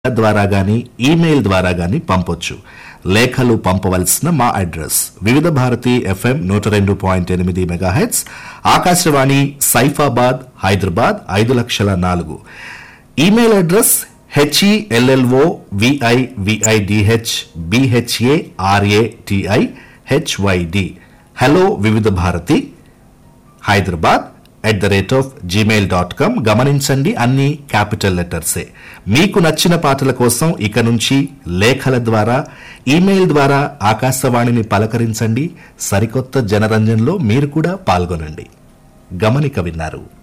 ద్వారా గాని ఈమెయిల్ ద్వారా గాని పంపొచ్చు లేఖలు పంపవలసిన మా అడ్రస్ వివిధ భారతి ఎఫ్ఎం నూట రెండు పాయింట్ ఎనిమిది మెగాహెట్స్ ఆకాశవాణి సైఫాబాద్ హైదరాబాద్ ఐదు లక్షల నాలుగు email address H E L L O V I V I D H B H A R A T I H Y D hello Vividh Bharati Hyderabad at the rate of Gmail dot com గమనించండి అన్ని క్యాపిటల్ లెటర్సే మీకు నచ్చిన పాటల కోసం ఇక నుంచి లేఖల ద్వారా ఈమెయిల్ ద్వారా ఆకాశవాణిని పలకరించండి సరికొత్త జనరంజన్లో మీరు కూడా పాల్గొనండి గమనిక విన్నారు